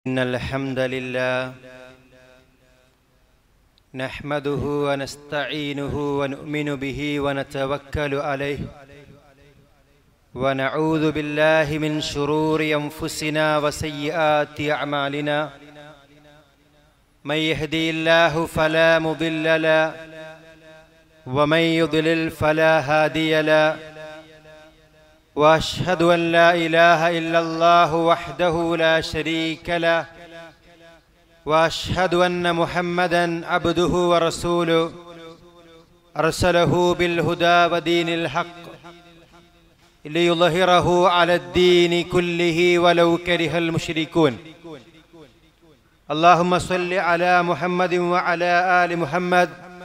إن الحمد لله نحمده ونستعينه ونؤمن به ونتوكل عليه ونعوذ بالله من شرور أنفسنا وسيئات أعمالنا من يهدي الله فلا مضل له ومن يضلل فلا هادي له واشهد ان لا اله الا الله وحده لا شريك له واشهد ان محمدا عبده ورسوله ارسله بالهدى ودين الحق ليظهره على الدين كله ولو كره المشركون اللهم صل على محمد وعلى ال محمد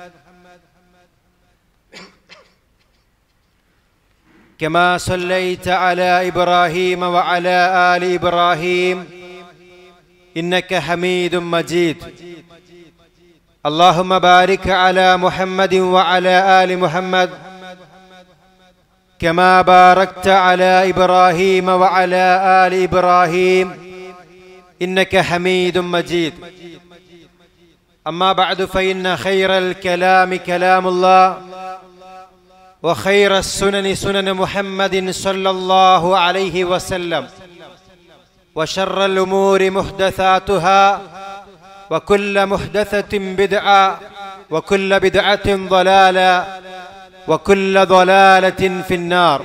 كما صليت على ابراهيم وعلى ال ابراهيم انك حميد مجيد اللهم بارك على محمد وعلى ال محمد كما باركت على ابراهيم وعلى ال ابراهيم انك حميد مجيد اما بعد فان خير الكلام كلام الله وخير السنن سنن محمد صلى الله عليه وسلم وشر الامور محدثاتها وكل محدثه بدعه وكل بدعه ضلاله وكل ضلاله في النار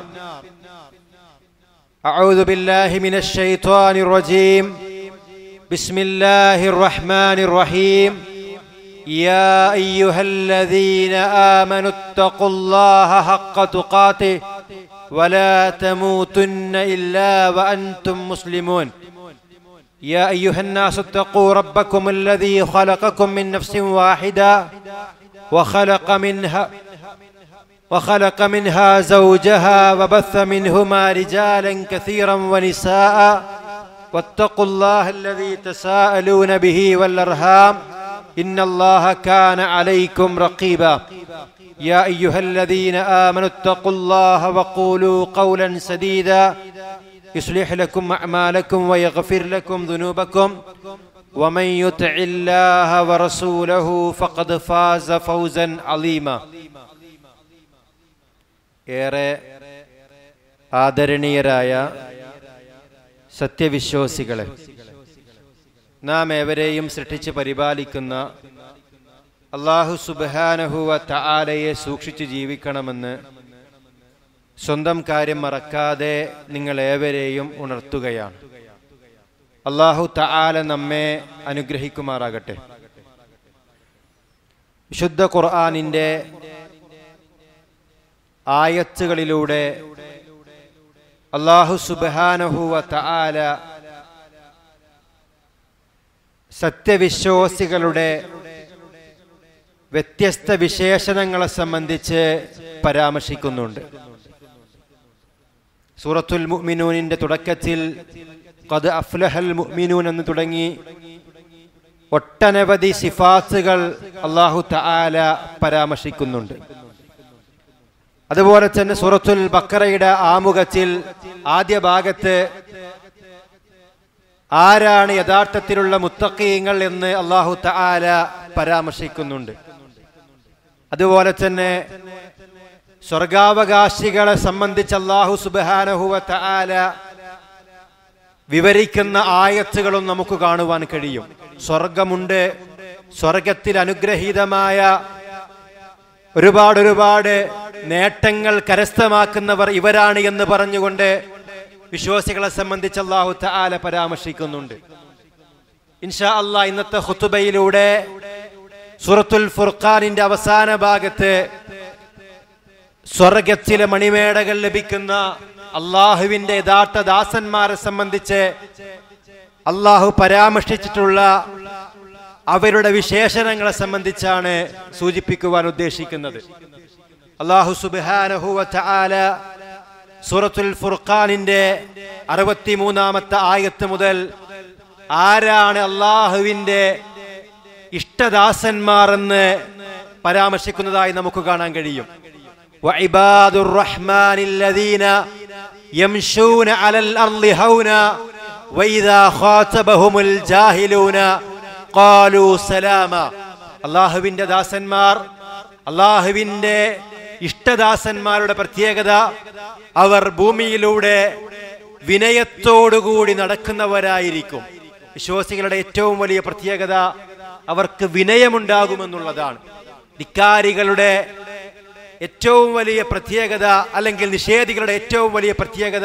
اعوذ بالله من الشيطان الرجيم بسم الله الرحمن الرحيم يا ايها الذين امنوا اتقوا الله حق تقاته ولا تموتن الا وانتم مسلمون يا ايها الناس اتقوا ربكم الذي خلقكم من نفس واحده وخلق منها وخلق منها زوجها وبث منهما رجالا كثيرا ونساء واتقوا الله الذي تساءلون به والارham ان الله كان عليكم رقيبا يا ايها الذين امنوا اتقوا الله وقولوا قولا سديدا يصلح لكم اعمالكم ويغفر لكم ذنوبكم ومن يطع الله ورسوله فقد فاز فوزا عظيما ഏറെ ആദരണീയരായ സത്യവിശ്വാസികളെ നാം ഏവരെയും സൃഷ്ടിച്ച് പരിപാലിക്കുന്ന അള്ളാഹു സുബാനഹുവ തആലയെ സൂക്ഷിച്ചു ജീവിക്കണമെന്ന് സ്വന്തം കാര്യം മറക്കാതെ നിങ്ങൾ ഏവരെയും ഉണർത്തുകയാണ് അള്ളാഹു തആല നമ്മെ അനുഗ്രഹിക്കുമാറാകട്ടെ വിശുദ്ധ ഖുർആാനിൻ്റെ ആയത്തുകളിലൂടെ അള്ളാഹു സുബാനഹുവ തആല സത്യവിശ്വാസികളുടെ വ്യത്യസ്ത വിശേഷണങ്ങളെ സംബന്ധിച്ച് പരാമർശിക്കുന്നുണ്ട് സൂറത്തുൽ മുഅ്മിനൂനിന്റെ തുടക്കത്തിൽ ഖദ് അഫ്ലഹൽ മുഅ്മിനൂൻ എന്ന് തുടങ്ങി ഒട്ടനവധി സിഫാത്തുകൾ അള്ളാഹു തആല പരാമർശിക്കുന്നുണ്ട് അതുപോലെ തന്നെ സൂറത്തുൽ ബക്കറയുടെ ആമുഖത്തിൽ ആദ്യ ഭാഗത്ത് ആരാണ് യഥാർത്ഥത്തിലുള്ള മുത്തക്കീങ്ങൾ എന്ന് അള്ളാഹു തആല പരാമർശിക്കുന്നുണ്ട് അതുപോലെ തന്നെ സ്വർഗാവകാശികളെ സംബന്ധിച്ച് അള്ളാഹു സുബാനഹുവ തആല വിവരിക്കുന്ന ആയത്തുകളും നമുക്ക് കാണുവാൻ കഴിയും സ്വർഗമുണ്ട് സ്വർഗത്തിൽ അനുഗ്രഹീതമായ ഒരുപാട് ഒരുപാട് നേട്ടങ്ങൾ കരസ്ഥമാക്കുന്നവർ ഇവരാണ് എന്ന് പറഞ്ഞുകൊണ്ട് വിശ്വാസികളെ സംബന്ധിച്ച് അള്ളാഹു തആല പരാമർശിക്കുന്നുണ്ട് ഇൻഷാ അള്ളാഹ് ഇന്നത്തെ ഹുത്തുബയിലൂടെ സൂറത്തുൽ ഫുർഖാനിന്റെ അവസാന ഭാഗത്ത് സ്വർഗത്തിലെ മണിമേടകൾ ലഭിക്കുന്ന അള്ളാഹുവിന്റെ യഥാർത്ഥ ദാസന്മാരെ സംബന്ധിച്ച് അള്ളാഹു പരാമർശിച്ചിട്ടുള്ള അവരുടെ വിശേഷണങ്ങളെ സംബന്ധിച്ചാണ് സൂചിപ്പിക്കുവാൻ ഉദ്ദേശിക്കുന്നത് അള്ളാഹു സുബാനഹുവ തആല സൂറത്തുൽ ഫുർഖാനിന്റെ അറുപത്തിമൂന്നാമത്തെ ആയത്ത് മുതൽ ആരാണ് അള്ളാഹുവിന്റെ ഇഷ്ടദാസന്മാർ എന്ന് പരാമർശിക്കുന്നതായി നമുക്ക് കാണാൻ കഴിയും وعباد الرحمن الذين يمشون على الأرض هونا വൈദാ ഖാതബഹുമുൽ ജാഹിലൂന ഖാലൂ സലാമ അള്ളാഹുവിന്റെ ദാസന്മാർ അള്ളാഹുവിന്റെ ഇഷ്ടദാസന്മാരുടെ പ്രത്യേകത അവർ ഭൂമിയിലൂടെ വിനയത്തോടുകൂടി നടക്കുന്നവരായിരിക്കും വിശ്വാസികളുടെ ഏറ്റവും വലിയ പ്രത്യേകത അവർക്ക് വിനയമുണ്ടാകുമെന്നുള്ളതാണ് ധിക്കാരികളുടെ ഏറ്റവും വലിയ പ്രത്യേകത അല്ലെങ്കിൽ നിഷേധികളുടെ ഏറ്റവും വലിയ പ്രത്യേകത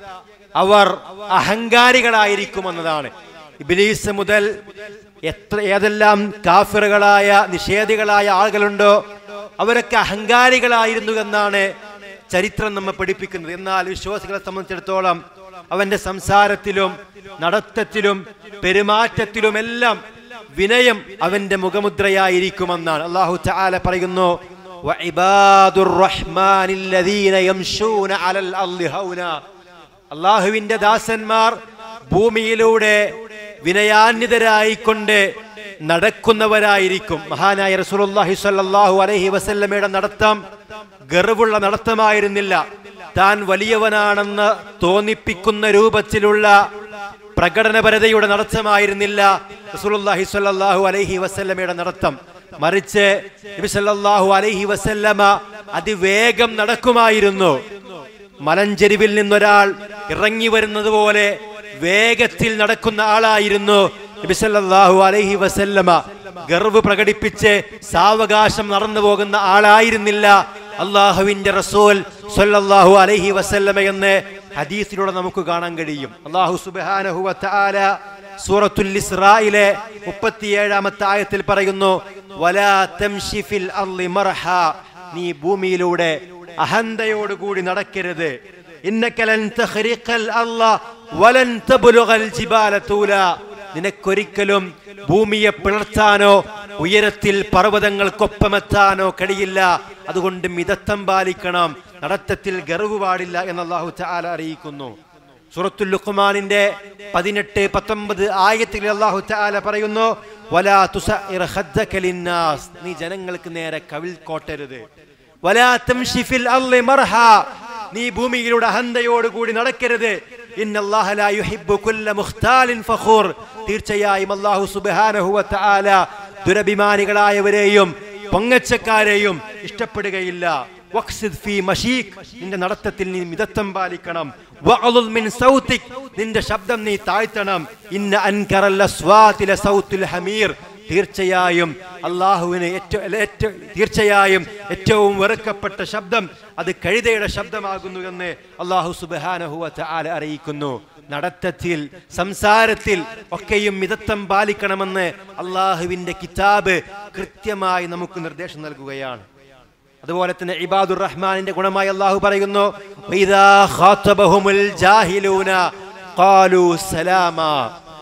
അവർ അഹങ്കാരികളായിരിക്കുമെന്നതാണ് ഇബിലീസ് മുതൽ എത്ര ഏതെല്ലാം കാഫിറുകളായ നിഷേധികളായ ആളുകളുണ്ടോ അവരൊക്കെ അഹങ്കാരികളായിരുന്നു എന്നാണ് ചരിത്രം നമ്മെ പഠിപ്പിക്കുന്നത് എന്നാൽ വിശ്വാസികളെ സംബന്ധിച്ചിടത്തോളം അവന്റെ സംസാരത്തിലും നടത്തത്തിലും പെരുമാറ്റത്തിലുമെല്ലാം വിനയം അവന്റെ മുഖമുദ്രയായിരിക്കുമെന്നാണ് അള്ളാഹു ചാല പറയുന്നു "വഇബാദുർ റഹ്മാനില്ലദീന യംശൂന അലൽ അർളി ഹൗന." അള്ളാഹുവിന്റെ ദാസന്മാർ ഭൂമിയിലൂടെ വിനയാന്വിതരായിക്കൊണ്ട് നടക്കുന്നവരായിരിക്കും മഹാനായ റസൂലുള്ളാഹി സ്വല്ലല്ലാഹു അലൈഹി വസല്ലമയുടെ നടത്തം ഗർവുള്ള നടത്തമായിരുന്നില്ല താൻ വലിയവനാണെന്ന് തോന്നിപ്പിക്കുന്ന രൂപത്തിലുള്ള പ്രകടനപരതയുടെ നടത്തമായിരുന്നില്ല റസൂലുള്ളാഹി സ്വല്ലല്ലാഹു അലൈഹി വസല്ലമയുടെ നടത്തം മറിച്ച് നബി സല്ലല്ലാഹു അലൈഹി വസല്ലമ അതിവേഗം നടക്കുമായിരുന്നു മലഞ്ചെരിവിൽ നിന്നൊരാൾ ഇറങ്ങി വരുന്നത് പോലെ വേഗത്തിൽ നടക്കുന്ന ആളായിരുന്നു നബി സല്ലല്ലാഹു അലൈഹി വസല്ലമ ഗർവ് പ്രകടിപ്പിച്ച് സാവകാശം നടന്നു പോകുന്ന ആളായിരുന്നില്ല അള്ളാഹുവിന്റെ റസൂൽ സല്ലല്ലാഹു അലൈഹി വസല്ലമ എന്ന് ഹദീസിലൂടെ നമുക്ക് കാണാൻ കഴിയും അള്ളാഹു സുബ്ഹാനഹു വ തആല സൂറത്തുൽ ഇസ്രായിലെ മുപ്പത്തിയേഴാമത്തെ ആയത്തിൽ പറയുന്നു വലാ തംശി ഫിൽ അർളി മർഹ നീ ഭൂമിയിലൂടെ അഹന്തയോടുകൂടി നടക്കരുത് ഇന്നക്കലൻ തഖ്രിഖൽ അർള വലൻ തബ്ലുഗൽ ജിബാല തൂല നിനക്കൊരിക്കലും ഭൂമിയെ പിളർത്താനോ ഉയരത്തിൽ പർവ്വതങ്ങൾക്കൊപ്പമെത്താനോ കഴിയില്ല അതുകൊണ്ട് മിതത്വം പാലിക്കണം നടത്തത്തിൽ ഗർവ് പാടില്ല എന്ന് അള്ളാഹു തആല അറിയിക്കുന്നു സൂറത്തുൽ ലുഖ്മാനിന്റെ പതിനെട്ട് പത്തൊമ്പത് ആയത്തിൽ അള്ളാഹു തആല പറയുന്നു വലാ തുസഇർ ഖദ്ദക ലിന്നാസ് നീ ജനങ്ങൾക്ക് നേരെ കവിൽ കോട്ടരുത് വലാ തംശി ഫിൽ അർളി മർഹ നീ ഭൂമിയിലൂടെ അഹന്തയോടുകൂടി നടക്കരുത് ഇന്നല്ലാഹ ലാ യുഹിബ്ബു കുല്ല മുഖ്താലിൻ ഫഖൂർ തീർച്ചയായും അല്ലാഹു സുബ്ഹാനഹു വ തആല ദുരഭിമാനികളായവരെയും പൊങ്ങച്ചക്കാരെയും ഇഷ്ടപ്പെടുകയില്ല വഖ്സിദ് ഫീ മഷീഖ് നിന്റെ നടത്തത്തിൽ നീ മിതത്വം പാലിക്കണം വഅളുൽ മിൻ സൗതിക് നിന്റെ ശബ്ദം നീ താഴ്ത്തണം ഇന്ന അൻകറൽ അസ്വാതി ലസൗത്തുൽ ഹമീർ തീർച്ചയായും അള്ളാഹുവിന് ഏറ്റവും ഏറ്റവും തീർച്ചയായും ഏറ്റവും വെറുക്കപ്പെട്ട ശബ്ദം അത് കഴുതയുടെ ശബ്ദമാകുന്നു എന്ന് അള്ളാഹു സുബാനഹുവ ആല അറിയിക്കുന്നു നടത്തത്തിൽ സംസാരത്തിൽ ഒക്കെയും മിതത്വം പാലിക്കണമെന്ന് അള്ളാഹുവിന്റെ കിതാബ് കൃത്യമായി നമുക്ക് നിർദ്ദേശം നൽകുകയാണ് അതുപോലെ തന്നെ ഇബാദുർ റഹ്മാനിന്റെ ഗുണമായി അള്ളാഹു പറയുന്നു "വഇദാ ഖാതബഹുമുൽ ജാഹിലൂന ഖാലൂ സലാമാ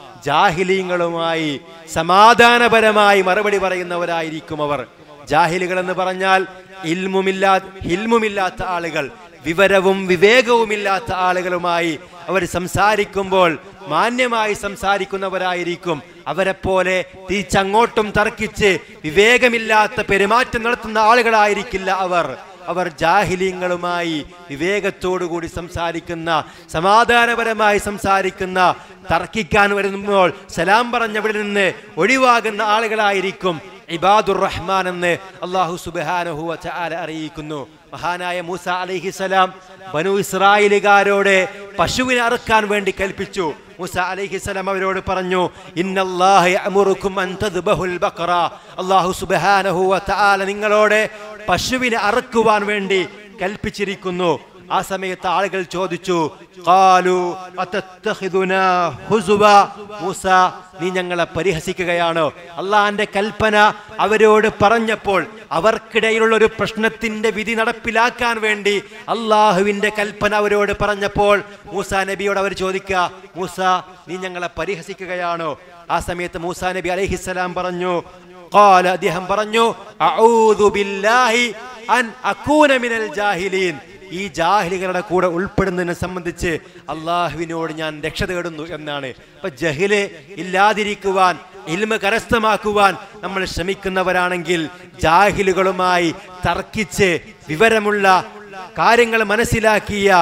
ജാഹിലീങ്ങളുമായി സമാധാനപരമായി മറുപടി പറയുന്നവരായിരിക്കും അവർ ജാഹിലുകൾ എന്ന് പറഞ്ഞാൽ ഇൽമുമില്ലാ ഹിൽമുമില്ലാത്ത ആളുകൾ വിവരവും വിവേകവുമില്ലാത്ത ആളുകളുമായി അവർ സംസാരിക്കുമ്പോൾ മാന്യമായി സംസാരിക്കുന്നവരായിരിക്കും അവരെ പോലെ തിരിച്ചങ്ങോട്ടും തർക്കിച്ച് വിവേകമില്ലാത്ത പെരുമാറ്റം നടത്തുന്ന ആളുകളായിരിക്കില്ല അവർ അവർ ജാഹിലിങ്ങളുമായി വിവേകത്തോടുകൂടി സംസാരിക്കുന്ന സമാധാനപരമായി സംസാരിക്കുന്ന തർക്കിക്കാൻ വരുമ്പോൾ സലാം പറഞ്ഞവിടെ നിന്ന് ഒഴിവാകുന്ന ആളുകളായിരിക്കും ഇബാദുർ റഹ്മാൻ എന്ന് അള്ളാഹു സുബാനഹു ചാല അറിയിക്കുന്നു മഹാനായ മൂസ അലൈഹിസലാം ബനു ഇസ്രായേലുകാരോട് പശുവിനെ അറുക്കാൻ വേണ്ടി കൽപ്പിച്ചു മൂസ അലൈഹിസലാം അവരോട് പറഞ്ഞു ഇന്നല്ലാഹ യഅ്മുറുക്കും അൻ തദ്ബഹുൽ ബഖറ അല്ലാഹു സുബ്ഹാനഹു വ തആല നിങ്ങളോട് പശുവിനെ അറുക്കുവാൻ വേണ്ടി കൽപ്പിച്ചിരിക്കുന്നു ആ സമയത്ത് ആളുകൾ ചോദിച്ചു ഖാലു അതത്തഖിദുനാ ഹുസുവ മൂസ നീ ഞങ്ങളെ പരിഹസിക്കുകയാണോ അള്ളാന്റെ കൽപ്പന അവരോട് പറഞ്ഞപ്പോൾ അവർക്കിടയിലുള്ള ഒരു പ്രശ്നത്തിന്റെ വിധി നടപ്പിലാക്കാൻ വേണ്ടി അള്ളാഹുവിന്റെ കൽപ്പന അവരോട് പറഞ്ഞപ്പോൾ മൂസ നബിയോട് അവർ ചോദിക്കുക മൂസ നീ ഞങ്ങളെ പരിഹസിക്കുകയാണോ ആ സമയത്ത് മൂസ നബി അലൈഹിസ്സലാം പറഞ്ഞു ഖാല അദ്ദേഹം പറഞ്ഞു അഊദു ബില്ലാഹി അൻ അകൂന മിനൽ ജാഹിലീൻ ഈ ജാഹിലികളുടെ കൂടെ ഉൾപ്പെടുന്നതിനെ സംബന്ധിച്ച് അള്ളാഹുവിനോട് ഞാൻ രക്ഷ തേടുന്നു എന്നാണ് അപ്പൊ ജഹില് ഇല്ലാതിരിക്കുവാൻ ഇൽമ കരസ്ഥമാക്കുവാൻ നമ്മൾ ശ്രമിക്കുന്നവരാണെങ്കിൽ ജാഹിലുകളുമായി തർക്കിച്ച് വിവരമുള്ള കാര്യങ്ങൾ മനസ്സിലാക്കിയ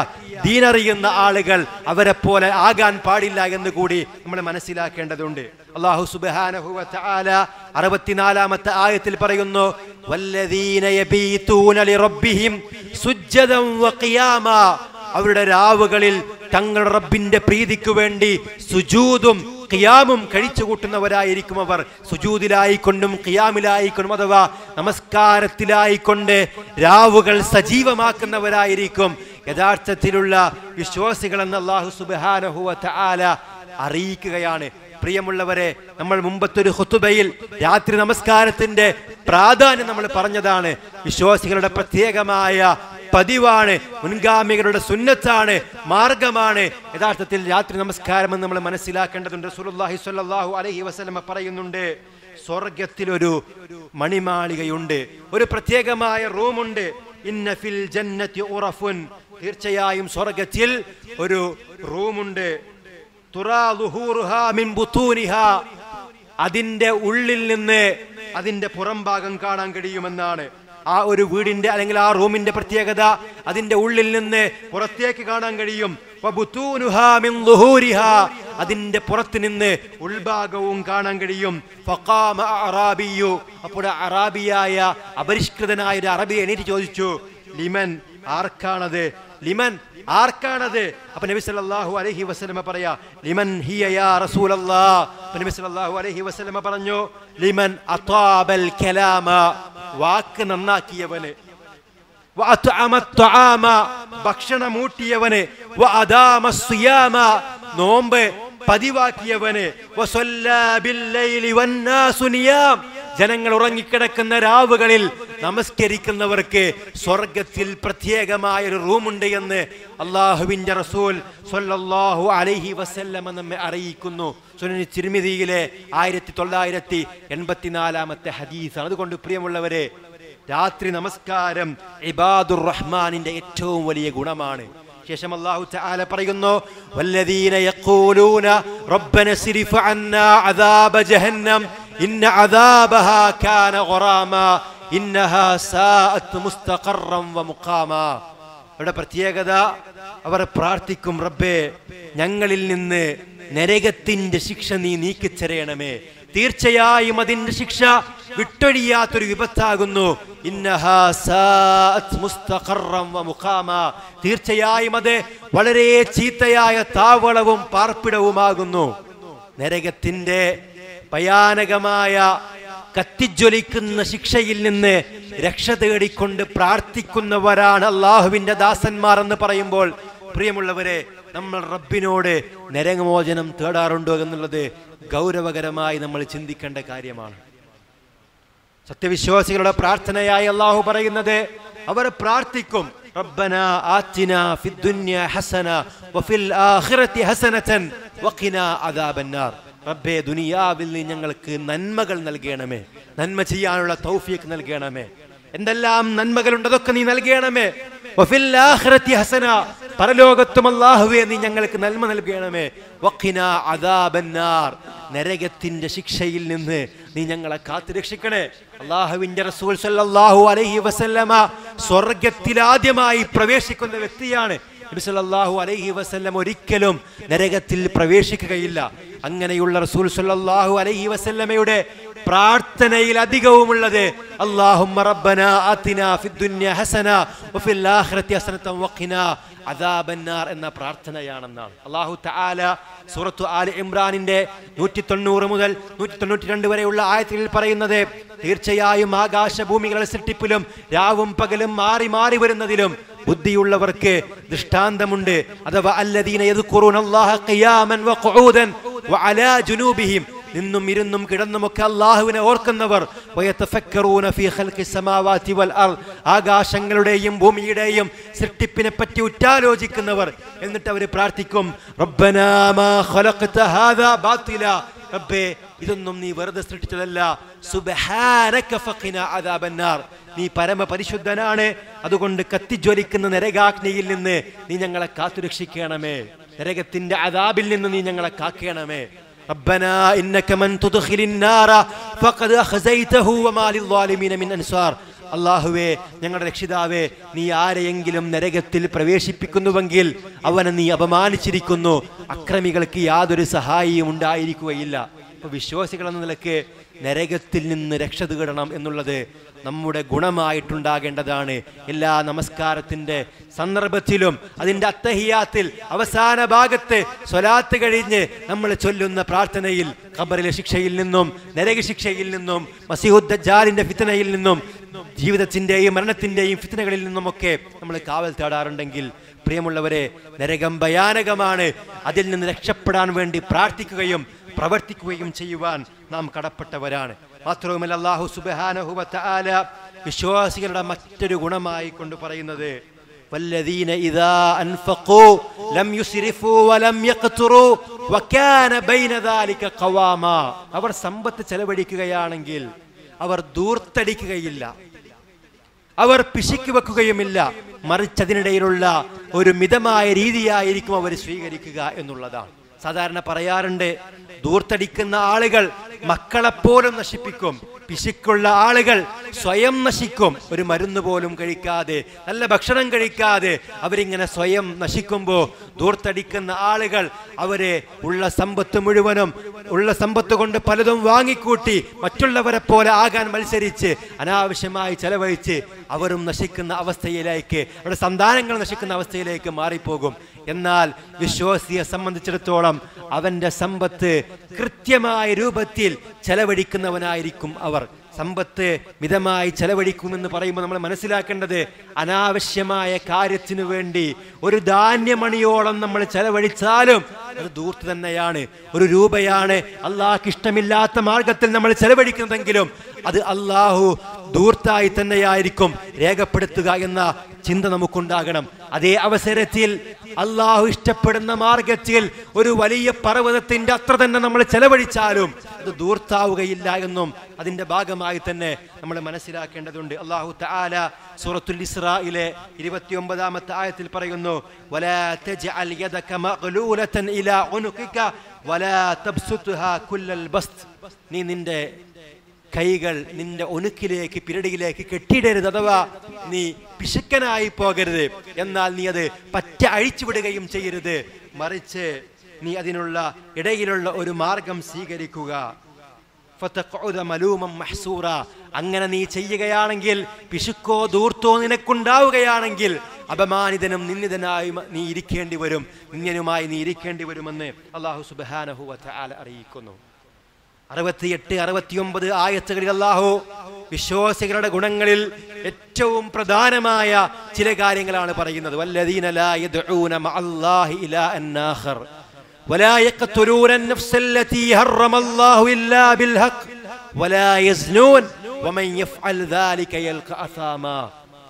ദീനറിയുന്ന ആളുകൾ അവരെ പോലെ ആകാൻ പാടില്ല എന്ന് കൂടി നമ്മൾ മനസ്സിലാക്കേണ്ടതുണ്ട് അള്ളാഹു സുബ്ഹാനഹു വ തആല അറുപത്തിനാലാമത്തെ ആയത്തിൽ പറയുന്നു വല്ലദീന യബീതൂന ലിറബ്ബിഹിം സുജ്ജദൻ വഖിയാമ അവരുടെ രാവുകളിൽ തങ്ങളുടെ റബ്ബിന്റെ പ്രീതിക്ക് വേണ്ടി സുജൂദും ഖിയാമും കഴിച്ചു കൂട്ടുന്നവരായിരിക്കും അവർ സുജൂദിലായിക്കൊണ്ടും ഖിയാമിലായിക്കൊണ്ടും അഥവാ നമസ്കാരത്തിലായിക്കൊണ്ട് രാവുകൾ സജീവമാക്കുന്നവരായിരിക്കും യഥാർത്ഥത്തിലുള്ള വിശ്വാസികൾ എന്ന് അള്ളാഹു സുബ്ഹാനഹു വ തആല അറിയിക്കുകയാണ് പ്രിയമുള്ളവരെ നമ്മൾ മുമ്പത്തൊരു ഹുത്തുബയിൽ രാത്രി നമസ്കാരത്തിന്റെ പ്രാധാന്യം നമ്മൾ പറഞ്ഞതാണ് വിശ്വാസികളുടെ പ്രത്യേകമായ പതിവാണ് മുൻഗാമികളുടെ സുന്നത്താണ് മാർഗമാണ് യഥാർത്ഥത്തിൽ രാത്രി നമസ്കാരം എന്ന് നമ്മൾ മനസ്സിലാക്കേണ്ടതുണ്ട് സുലുല്ലാഹി സ്വല്ലല്ലാഹു അലൈഹി വസല്ലമ പറയുന്നുണ്ട് സ്വർഗത്തിൽ ഒരു മണിമാളികയുണ്ട് ഒരു പ്രത്യേകമായ റൂമുണ്ട് ഇന്ന ഫിൽ ജന്നത്തി ഉറഫുൻ തീർച്ചയായും സ്വർഗത്തിൽ ഒരു റൂമുണ്ട് തുറാ ളുഹൂറുഹാ മിൻ ബുത്തൂനിഹാ. അതിന്റെ ഉള്ളിൽ നിന്ന് അതിന്റെ പുറംഭാഗം കാണാൻ കഴിയുമെന്നാണ് ആ ഒരു വീടിന്റെ അല്ലെങ്കിൽ ആ റൂമിന്റെ പ്രത്യേകത അതിന്റെ ഉള്ളിൽ നിന്ന് പുറത്തേക്ക് കാണാൻ കഴിയും വബുത്തൂനുഹാ മിൻ ളുഹൂരിഹാ. അതിന്റെ പുറത്ത് നിന്ന് ഉൾഭാഗവും കാണാൻ കഴിയും ഫഖാമ അറാബിയു അപ്പോൾ അറാബിയായ അപരിഷ്കൃതനായ ഒരു അറബി എണീറ്റ് ചോദിച്ചു ലിമൻ ആർക്കാണത് ലിമൻ ആർക്കാണത് അപ്പൊ നബി സല്ലല്ലാഹു അലൈഹി വസല്ലമ പറയാ ലിമൻ ഹിയ യാ റസൂലല്ലാഹ് അപ്പൊ നബി സല്ലല്ലാഹു അലൈഹി വസല്ലമ പറഞ്ഞു ലിമൻ അതാബൽ കലാമ വാക്ക് നന്നാക്കിയവന് വഅത്അമ അത്അാമ ഭക്ഷണം ഊട്ടിയവന് വഅദാമ സിയാമ നോമ്പ് പതിവാക്കിയവന് വസല്ലാ ബില്ലൈലി വന്നാസു നിയാം ജനങ്ങൾ ഉറങ്ങിക്കിടക്കുന്ന രാവുകളിൽ നമസ്കരിക്കുന്നവർക്ക് സ്വർഗത്തിൽ പ്രത്യേകമായ ഒരു റൂമുണ്ട് എന്ന് അള്ളാഹുവിന്റെ റസൂൽ സ്വല്ലല്ലാഹു അലൈഹി വസല്ലമ നമ്മെ അറിയിക്കുന്നു സുനനി തിരുമിതിയിലെ ആയിരത്തി തൊള്ളായിരത്തി എൺപത്തിനാലാമത്തെ ഹദീസാണ് അതുകൊണ്ട് പ്രിയമുള്ളവരെ രാത്രി നമസ്കാരം ഇബാദുർ റഹ്മാനിന്റെ ഏറ്റവും വലിയ ഗുണമാണ് ശേഷം അല്ലാഹു തആല പറയുന്നു വല്ലദീന യഖൂലൂന റബ്ബന സിരിഫ് അന്നാ അദാബ ജഹന്നം ഇന്ന അദാബഹാ കാന ഗറാമ ഇന്നഹാ സാഅത്ത് മുസ്തഖറം വ മുഖാമ അവരുടെ പ്രത്യേകത അവർ പ്രാർത്ഥിക്കും റബ്ബേ ഞങ്ങളിൽ നിന്ന് നരകത്തിന്റെ ശിക്ഷ നീ നീക്കിച്ചെറിയണമേ തീർച്ചയായും അതിന്റെ ശിക്ഷ വിട്ടൊഴിയാത്തൊരു വിപത്താകുന്നു ഇന്നഹാ സാഅത്ത് മുസ്തഖറം വ മുഖാമ. തീർച്ചയായും അത് വളരെ ചീത്തയായ താവളവും പാർപ്പിടവുമാകുന്നു നരകത്തിന്റെ ഭയാനകമായ കത്തിജ്വലിക്കുന്ന ശിക്ഷയിൽ നിന്ന് രക്ഷ തേടിക്കൊണ്ട് പ്രാർത്ഥിക്കുന്നവരാണ് അള്ളാഹുവിന്റെ ദാസന്മാർ എന്ന് പറയുമ്പോൾ പ്രിയമുള്ളവരെ നമ്മൾ റബ്ബിനോട് നരകമോചനം തേടാറുണ്ടോ എന്നുള്ളത് ഗൗരവകരമായി നമ്മൾ ചിന്തിക്കേണ്ട കാര്യമാണ് സത്യവിശ്വാസികളുടെ പ്രാർത്ഥനയായി അള്ളാഹു പറയുന്നത് അവർ പ്രാർത്ഥിക്കും റബ്ബന ആത്തിന ഫിദ്ദുന്യ ഹസന വഫിൽ ആഖിറതി ഹസനതൻ വഖിന അദാബന്നാർ റബ്ബേ ദുനിയാവിൽ നീ ഞങ്ങൾക്ക് നന്മകൾ നൽകണമേ നന്മ ചെയ്യാനുള്ള തൗഫീഖ് നൽകണമേ എന്തെല്ലാം നന്മകളുണ്ട് അതൊക്കെ നീ നൽകണമേ വഫിൽ ആഖിറതി ഹസന പരലോകത്തും അല്ലാഹുവേ നീ ഞങ്ങൾക്ക് നന്മ നൽകണമേ വഖിന അദാബന്നാർ നരകത്തിന്റെ ശിക്ഷയിൽ നിന്ന് നീ ഞങ്ങളെ കാത്തു രക്ഷിക്കണേ അള്ളാഹുവിന്റെ റസൂൽ സല്ലല്ലാഹു അലൈഹി വസല്ലമ സ്വർഗത്തിൽ ആദ്യമായി പ്രവേശിക്കുന്ന വ്യക്തിയാണ് നബി സല്ലല്ലാഹു അലൈഹി വസല്ലം ഒരിക്കലും നരകത്തിൽ പ്രവേശിക്കുകയില്ല അങ്ങനെയുള്ള റസൂൽ സല്ലല്ലാഹു അലൈഹി വസല്ലമയുടെ പ്രാർത്ഥനയിൽ അധികവുമുള്ളത് അല്ലാഹുമ്മ റബ്ബന ആതിന ഫിദ്ദുന്യ ഹസന വഫിൽ ആഖിറതി ഹസനതൻ വഖിന അദാബന്നാർ എന്ന പ്രാർത്ഥനയാണെന്നാണ് അള്ളാഹു തആല സൂറത്തു ആൽ ഇമ്രാനിന്റെ നൂറ്റി തൊണ്ണൂറ് മുതൽ നൂറ്റി തൊണ്ണൂറ്റി രണ്ട് വരെയുള്ള ആയത്തിൽ പറയുന്നത് തീർച്ചയായും ആകാശഭൂമികളുടെ സൃഷ്ടിപ്പിലും രാവും പകലും മാറി മാറി വരുന്നതിലും ബുദ്ധിയുള്ളവർക്ക് ദൃഷ്ടാന്തമുണ്ട് അഥവാ അല്ലദീന യദ്കുറൂനല്ലാഹ ഖിയാമൻ വഖുഊദൻ വഅലാ ജുനൂബിഹിം നിന്നും ഇരുന്നും കിടന്നുമൊക്കെ അള്ളാഹുവിനെ ഓർക്കുന്നവർ വയതഫക്കറൂന ഫീ ഖൽഖി സമാവാതി വൽ അർദ് ആകാശങ്ങളുടെയും ഭൂമിയുടെയും സൃഷ്ടിപ്പിനെ പറ്റി ഉറ്റാലോചിക്കുന്നവർ എന്നിട്ട് അവർ പ്രാർത്ഥിക്കും റബ്ബനാ മാ ഖലഖ്ത ഹാദാ ബാത്തില റബ്ബേ ഇതൊന്നും നീ വെറുതെ സൃഷ്ടിച്ചതല്ല സുബ്ഹാനക ഫഖിന അദാബന്നാർ നീ പരമപരിശുദ്ധനാണ് അതുകൊണ്ട് കത്തിജ്വലിക്കുന്ന നരകാഗ്നിയിൽ നിന്ന് നീ ഞങ്ങളെ കാത്തുരക്ഷിക്കണമേ നരകത്തിന്റെ അദാബിൽ നിന്ന് നീ ഞങ്ങളെ കാക്കണമേ ربنا إنك من تدخل النار فقد أخزيته وما للظالمين من أنصار അള്ളാഹുവേ ഞങ്ങളുടെ രക്ഷിതാവേ നീ ആരെയെങ്കിലും നരകത്തിൽ പ്രവേശിപ്പിക്കുന്നുവെങ്കിൽ അവനെ നീ അപമാനിച്ചിരിക്കുന്നു അക്രമികൾക്ക് യാതൊരു സഹായിയും ഉണ്ടായിരിക്കുകയില്ല ഇപ്പൊ വിശ്വാസികൾ എന്ന നിലക്ക് നരകത്തിൽ നിന്ന് രക്ഷ തേടണം എന്നുള്ളത് നമ്മുടെ ഗുണമായിട്ടുണ്ടാകേണ്ടതാണ് എല്ലാ നമസ്കാരത്തിന്റെ സന്ദർഭത്തിലും അതിന്റെ അത്തഹിയാത്തിൽ അവസാന ഭാഗത്ത് സ്വലാത്ത് കഴിഞ്ഞ് നമ്മൾ ചൊല്ലുന്ന പ്രാർത്ഥനയിൽ ഖബറിലെ ശിക്ഷയിൽ നിന്നും നരക ശിക്ഷയിൽ നിന്നും മസിഹുദ്ദാലിന്റെ ഫിത്തനയിൽ നിന്നും ജീവിതത്തിന്റെയും മരണത്തിന്റെയും ഫിത്തനകളിൽ നിന്നുമൊക്കെ നമ്മൾ കാവൽ തേടാറുണ്ടെങ്കിൽ പ്രിയമുള്ളവരെ നരകം ഭയാനകമാണ് അതിൽ നിന്ന് രക്ഷപ്പെടാൻ വേണ്ടി പ്രാർത്ഥിക്കുകയും പ്രവർത്തിക്കുകയും ചെയ്യുവാൻ നാം കടപ്പെട്ടവരാണ് മാത്രവുമല്ല അള്ളാഹു സുബാനഹുബത്ത ആല വിശ്വാസികളുടെ മറ്റൊരു ഗുണമായി കൊണ്ട് പറയുന്നത് والذين إذا أنفقوا لم يسرفوا ولم يقتروا وكان بين ذلك قواما അവർ സമ്പത്ത് ചെലവഴിക്കുകയാണെങ്കിൽ അവർ ദൂർത്തടിക്കുകയില്ല അവർ പിശുക്കി വെക്കുകയുമില്ല മറിച്ച് അതിനിടയിലുള്ള ഒരു മിതമായ രീതിയായിരിക്കും അവർ സ്വീകരിക്കുക എന്നുള്ളതാണ് സാധാരണ പറയാറുണ്ട് ദൂർത്തടിക്കുന്ന ആളുകൾ മക്കളെപ്പോലും നശിപ്പിക്കും പിശുക്കുള്ള ആളുകൾ സ്വയം നശിക്കും ഒരു മരുന്ന് പോലും കഴിക്കാതെ നല്ല ഭക്ഷണം കഴിക്കാതെ അവരിങ്ങനെ സ്വയം നശിക്കുമ്പോൾ ദൂർത്തടിക്കുന്ന ആളുകൾ അവരെ ഉള്ള സമ്പത്ത് മുഴുവനും ഉള്ള സമ്പത്ത് കൊണ്ട് പലതും വാങ്ങിക്കൂട്ടി മറ്റുള്ളവരെ പോലെ ആകാൻ മത്സരിച്ച് അനാവശ്യമായി ചെലവഴിച്ച് അവരും നശിക്കുന്ന അവസ്ഥയിലേക്ക് അവരുടെ സന്താനങ്ങൾ നശിക്കുന്ന അവസ്ഥയിലേക്ക് മാറിപ്പോകും എന്നാൽ വിശ്വാസിയെ സംബന്ധിച്ചിടത്തോളം അവന്റെ സമ്പത്ത് കൃത്യമായ രൂപത്തിൽ ചെലവഴിക്കുന്നവനായിരിക്കും അവർ സമ്പത്ത് മിതമായി ചെലവഴിക്കുമെന്ന് പറയുമ്പോൾ നമ്മൾ മനസ്സിലാക്കേണ്ടത് അനാവശ്യമായ കാര്യത്തിനു വേണ്ടി ഒരു ധാന്യമണിയോളം നമ്മൾ ചെലവഴിച്ചാലും അത് ദൂർത്ത് തന്നെയാണ് ഒരു രൂപയാണ് അള്ളാഹ്ക്ക് ഇഷ്ടമില്ലാത്ത മാർഗത്തിൽ നമ്മൾ ചെലവഴിക്കുന്നതെങ്കിലും അത് അള്ളാഹു ദൂർത്തായി തന്നെയായിരിക്കും രേഖപ്പെടുത്തുക എന്ന ചിന്ത നമുക്കുണ്ടാകണം അതേ അവസരത്തിൽ അള്ളാഹു ഇഷ്ടപ്പെടുന്ന മാർഗത്തിൽ ഒരു വലിയ പർവ്വതത്തിന്റെ അത്ര തന്നെ നമ്മൾ ചെലവഴിച്ചാലും അത് ദൂർത്താവുകയില്ല എന്നും അതിന്റെ ഭാഗമായി തന്നെ നമ്മൾ മനസ്സിലാക്കേണ്ടതുണ്ട് അള്ളാഹു തആല സൂറത്തുൽ ഇസ്രായിലെ ഇരുപത്തിയൊമ്പതാമത്തെ ആയത്തിൽ പറയുന്നു വലാ തജ്അൽ യദക മഗ്ലൂലതൻ ഇലാ ഉനുഖിക വലാ തബ്സുത്ഹാ കുല്ലൽ ബസ്ത് നീ നിന്റെ കൈകൾ നിന്റെ ഒനുക്കിലേക്ക് പിരടിയിലേക്ക് കെട്ടിയിടരുത് അഥവാ നീ പിശുക്കനായി പോകരുത് എന്നാൽ നീ അത് പറ്റ അഴിച്ചുവിടുകയും ചെയ്യരുത് മറിച്ച് നീ അതിനുള്ള ഇടയിലുള്ള ഒരു മാർഗം സ്വീകരിക്കുക ഫതഖഉദ മലൂമൻ മഹ്സൂറ അങ്ങനെ നീ ചെയ്യുകയാണെങ്കിൽ പിശുക്കോ ദൂർത്തോ നിനക്കുണ്ടാവുകയാണെങ്കിൽ അപമാനിതനും നിന്ദിതനായി നീ ഇരിക്കേണ്ടി വരും നിന്യനുമായി നീ ഇരിക്കേണ്ടി വരുമെന്ന് അള്ളാഹു സുബ്ഹാനഹു വതആല അറിയിക്കുന്നു അറുപത്തിയെട്ട് അറുപത്തിയൊമ്പത് ആയത്തുകളിൽ അള്ളാഹു വിശ്വാസികളുടെ ഗുണങ്ങളിൽ ഏറ്റവും പ്രധാനമായ ചില കാര്യങ്ങളാണ് പറയുന്നത് വല്ലദീന ലാ യദ്ഊന മഅല്ലാഹി ഇലാഅൻ ആഖർ ولا يقتلون النفس التي حرم الله إلا بالحق ولا يزنون ومن يفعل ذلك يلقى أثاما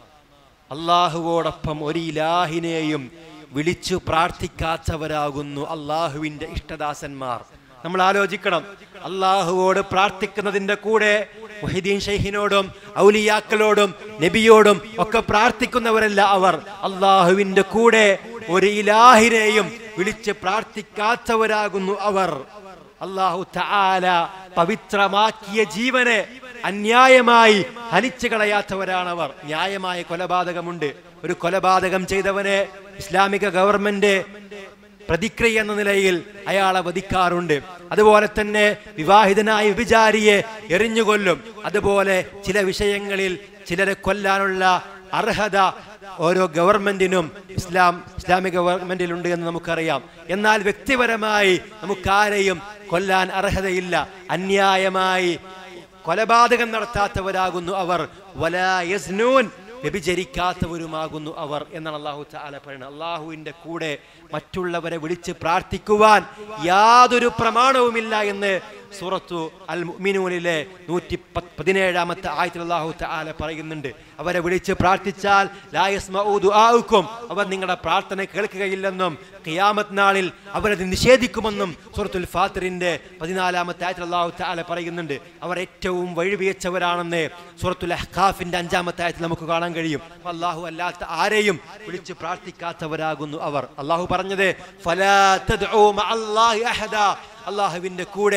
അള്ളാഹുവോടൊപ്പം ഒരു ഇലാഹിനെയും വിളിച്ചു പ്രാർത്ഥിക്കാത്തവരാകുന്നു അള്ളാഹുവിന്റെ ഇഷ്ടദാസന്മാർ നമ്മൾ ആലോചിക്കണം അള്ളാഹുവോട് പ്രാർത്ഥിക്കുന്നതിന്റെ കൂടെ മുഹിദ്ദീൻ ഷെയ്ഖിനോടും ഔലിയാക്കളോടും നബിയോടും ഒക്കെ പ്രാർത്ഥിക്കുന്നവരല്ല അവർ അള്ളാഹുവിന്റെ കൂടെ ഒരു ഇലാഹിനെയും വിളിച്ച് പ്രാർത്ഥിക്കാത്തവരാകുന്നു അവർ അള്ളാഹു തആല പവിത്രമാക്കിയ ജീവനെ അന്യായമായി ഹനിച്ചു കളയാത്തവരാണവർ ന്യായമായ കൊലപാതകമുണ്ട് ഒരു കൊലപാതകം ചെയ്തവനെ ഇസ്ലാമിക ഗവൺമെന്റ് പ്രതിക്രിയ എന്ന നിലയിൽ അയാളെ വധിക്കാറുണ്ട് അതുപോലെ തന്നെ വിവാഹിതനായ വിചാരിയെ എറിഞ്ഞുകൊല്ലും അതുപോലെ ചില വിഷയങ്ങളിൽ ചിലരെ കൊല്ലാനുള്ള അർഹത ഓരോ ഗവൺമെന്റിനും ഇസ്ലാം ഇസ്ലാമിക ഗവൺമെന്റിലുണ്ട് എന്ന് നമുക്കറിയാം എന്നാൽ വ്യക്തിപരമായി നമുക്കാരെയും കൊല്ലാൻ അർഹതയില്ല അന്യായമായി കൊലപാതകം നടത്താത്തവരാകുന്നു അവർ വലാ യസ്നൂൻ വ്യഭിചരിക്കാത്തവരുമാകുന്നു അവർ എന്നാണ് അള്ളാഹു താല പറയുന്നത് അള്ളാഹുവിന്റെ കൂടെ മറ്റുള്ളവരെ വിളിച്ച് പ്രാർത്ഥിക്കുവാൻ യാതൊരു പ്രമാണവുമില്ല എന്ന് സൂറത്തു അൽ മുഅ്മിനൂനിലെ നൂറ്റി പത്ത് പതിനേഴാമത്തെ ആയത്തിൽ അള്ളാഹു താല പറയുന്നുണ്ട് അവരെ വിളിച്ച് പ്രാർത്ഥിച്ചാൽ ലായസ്മഊ ദുആഉക്കും അവർ നിങ്ങളുടെ പ്രാർത്ഥന കേൾക്കുകയില്ലെന്നും ഖിയാമത്ത് നാളിൽ അവരത് നിഷേധിക്കുമെന്നും സൂറത്തുൽ ഫാത്തിറിന്റെ പതിനാലാമത്തെ ആയത്തിൽ അള്ളാഹു താല പറയുന്നുണ്ട് അവർ ഏറ്റവും വഴിവിയച്ചവരാണെന്ന് സൂറത്തുൽ അഹ്കാഫിന്റെ അഞ്ചാമത്തെ ആയത്തിൽ നമുക്ക് കാണാൻ കഴിയും അപ്പൊ അള്ളാഹു അല്ലാത്ത ആരെയും വിളിച്ച് പ്രാർത്ഥിക്കാത്തവരാകുന്നു അവർ അള്ളാഹു പറഞ്ഞത് ഫലാ തദ്ഉ മഅല്ലാഹി അഹദ അള്ളാഹുവിന്റെ കൂടെ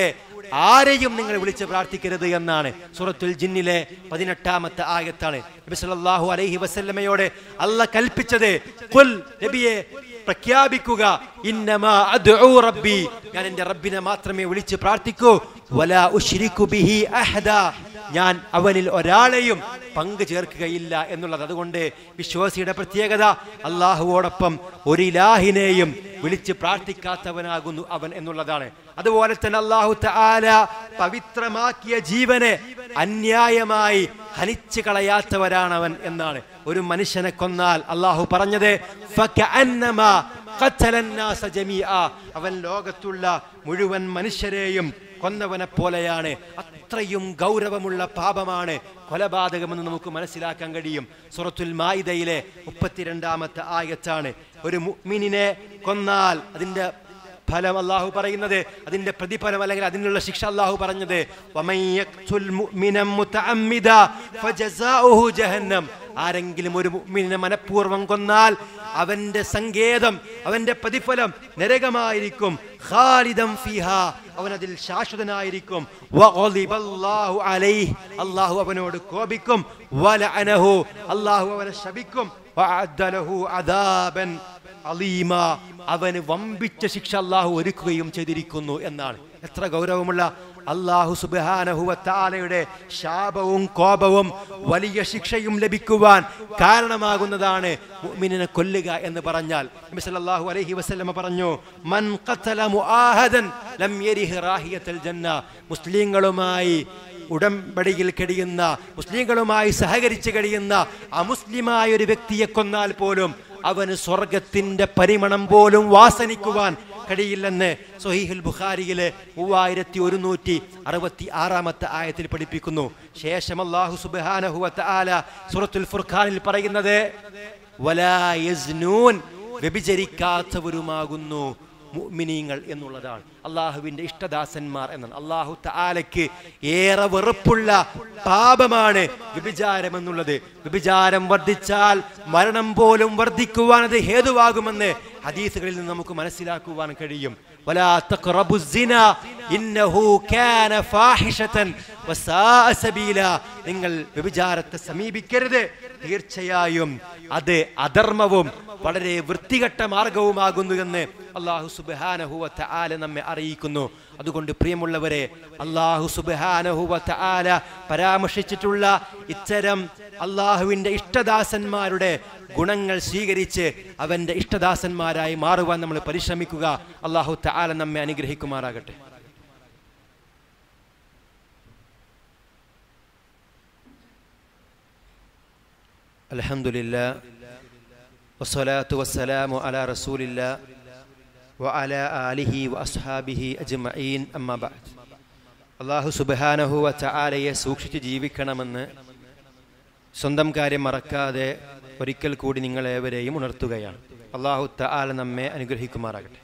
ആരെയും നിങ്ങൾ വിളിച്ച് പ്രാർത്ഥിക്കരുത് എന്നാണ് സൂറത്തുൽ ജിന്നിലെ പതിനെട്ടാമത്തെ ആയത്താണ് നബി സല്ലല്ലാഹു അലൈഹി വസല്ലമയോട് അല്ല കൽപ്പിച്ചത് ഖുൽ നബിയെ പ്രഖ്യാപിക്കുക ഇന്നമാ അദ്ഉ റബ്ബി ഞാൻ എൻ്റെ റബ്ബിനെ മാത്രമേ വിളിച്ച് പ്രാർത്ഥിക്കൂ വലാ ഉശ്രികു ബിഹി അഹദ ഞാൻ അവനിൽ ഒരാളെയും പങ്കു ചേർക്കുകയില്ല എന്നുള്ളത് അതുകൊണ്ട് വിശ്വാസിയുടെ പ്രത്യേകത അള്ളാഹുവോടൊപ്പം ഒരു ഇലാഹിനെയും വിളിച്ച് പ്രാർത്ഥിക്കാത്തവനാകുന്നു അവൻ എന്നുള്ളതാണ് അതുപോലെ തന്നെ അള്ളാഹു തആല പവിത്രമാക്കിയ ജീവനെ അന്യായമായി ഹനിച്ചു കളയാത്തവരാണ് അവൻ എന്നാണ് ഒരു മനുഷ്യനെ കൊന്നാൽ അള്ളാഹു പറഞ്ഞത് ഫകഅന്നമാ ഖത്തലന്നാസ ജമീഅ. അവൻ ലോകത്തുള്ള മുഴുവൻ മനുഷ്യരെയും കൊന്നവനെ പോലെയാണ് അത്രയും ഗൗരവമുള്ള പാപമാണ് കൊലപാതകമെന്ന് നമുക്ക് മനസ്സിലാക്കാൻ കഴിയും സുറത്തുൽ മായിദയിലെ മുപ്പത്തിരണ്ടാമത്തെ ആയത്താണ് ഒരു മുഅ്മിനിനെ കൊന്നാൽ അതിന്റെ ഫലം അള്ളാഹു പറയുന്നത് അതിന്റെ പ്രതിഫലം അല്ലെങ്കിൽ അതിനുള്ള ശിക്ഷ അള്ളാഹു പറഞ്ഞത് വമൻ യഖ്തുൽ മുഅ്മിനൻ മുതഅമ്മിദ ഫജസാഉഹു ജഹന്നം ആരെങ്കിലും ഒരു മുഅ്മിനെ മനഃപൂർവ്വം കൊന്നാൽ അവന്റെ സങ്കേതം അവന്റെ പ്രതിഫലം നരകമായിരിക്കും ഖാലിദം ഫിഹാ അവൻ അതിൽ ശാശ്വതനായിരിക്കും വഗളിബല്ലാഹു അലൈഹി അള്ളാഹു അവനോട് കോപിക്കും വലഅനഹു അള്ളാഹു അവനെ ശപിക്കും വഅദ്ദ ലഹു അദാബൻ അലീമ അവന് വമ്പിച്ച ശിക്ഷ അള്ളാഹു ഒരുക്കുകയും ചെയ്തിരിക്കുന്നു എന്നാണ് എത്ര ഗൗരവമുള്ള അള്ളാഹു സുബാനഹുവത്താലയുടെ ശാപവും കോപവും വലിയ ശിക്ഷയും ലഭിക്കുവാൻ കാരണമാകുന്നതാണ് മുഅ്മിനിനെ കൊല്ലുക എന്ന് പറഞ്ഞാൽ നബി സല്ലല്ലാഹു അലൈഹി വസല്ലമ പറഞ്ഞു മൻ ഖതല മുആഹദൻ ലം യരിഹ് റാഹിയത്തൽ ജന്ന മുസ്ലിങ്ങളുമായി ഉടമ്പടിയിൽ കഴിയുന്ന മുസ്ലിങ്ങളുമായി സഹകരിച്ച് കഴിയുന്ന അമുസ്ലിമായ ഒരു വ്യക്തിയെ കൊന്നാൽ പോലും അവന് സ്വർഗത്തിന്റെ പരിമണം പോലും വാസനിക്കുവാൻ കഴിയില്ലെന്ന് സൊഹീഹുൽ ബുഖാരിയിലെ മൂവായിരത്തി ഒരുന്നൂറ്റി അറുപത്തി ആറാമത്തെ ആയത്തിൽ പഠിപ്പിക്കുന്നു ശേഷം അള്ളാഹു സുബാനഹുവത്ത് ആല സൂറത്തുൽ ഫുർഖാനിൽ പറയുന്നത് വലാ യസ്നൂൻ വ്യഭിചരിക്കാത്തവരുമാകുന്നു മുഅ്മിനീങ്ങൾ എന്നുള്ളതാണ് അള്ളാഹുവിന്റെ ഇഷ്ടദാസന്മാർ എന്നാണ് അള്ളാഹു താലയ്ക്ക് ഏറെ വെറുപ്പുള്ള പാപമാണ് വ്യഭിചാരം എന്നുള്ളത് വ്യഭിചാരം വർദ്ധിച്ചാൽ മരണം പോലും വർദ്ധിക്കുവാൻ അത് ഹേതുവാകുമെന്ന് ഹദീസുകളിൽ നിന്ന് നമുക്ക് മനസ്സിലാക്കുവാൻ കഴിയും ولا تقربوا الزنا إنه كان فاحشة وساء سبيلا നിങ്ങൾ വ്യഭിചാരത്തെ സമീപിക്കരുത് തീർച്ചയായും അത് അധർമ്മവും വളരെ വൃത്തികെട്ട മാർഗവുമാകുന്നു എന്ന് അള്ളാഹു സുബാനഹുവത്ത ആല നമ്മെ അറിയിക്കുന്നു അതുകൊണ്ട് പ്രിയമുള്ളവരെ അള്ളാഹു സുബാനഹുവത്ത ആല പരാമർശിച്ചിട്ടുള്ള ഇത്തരം അള്ളാഹുവിൻ്റെ ഇഷ്ടദാസന്മാരുടെ ഗുണങ്ങൾ സ്വീകരിച്ച് അവൻ്റെ ഇഷ്ടദാസന്മാരായി മാറുവാൻ നമ്മൾ പരിശ്രമിക്കുക അള്ളാഹു തആല നമ്മെ അനുഗ്രഹിക്കുമാറാകട്ടെ അൽഹംദുലില്ലാ വസ്സലാത്തു വസ്സലാമു അലാ റസൂലില്ലാ വഅലാ ആലിഹി വഅസ്ഹാബിഹി അജ്മഈൻ അമ്മാ ബഅദ് അള്ളാഹു സുബ്ഹാനഹു വതആലയെ സൂക്ഷിച്ച് ജീവിക്കണമെന്ന് സ്വന്തം കാര്യം മറക്കാതെ ഒരിക്കൽ കൂടി നിങ്ങളേവരെയും ഉണർത്തുകയാണ് അള്ളാഹു തആല നമ്മെ അനുഗ്രഹിക്കുമാറാകട്ടെ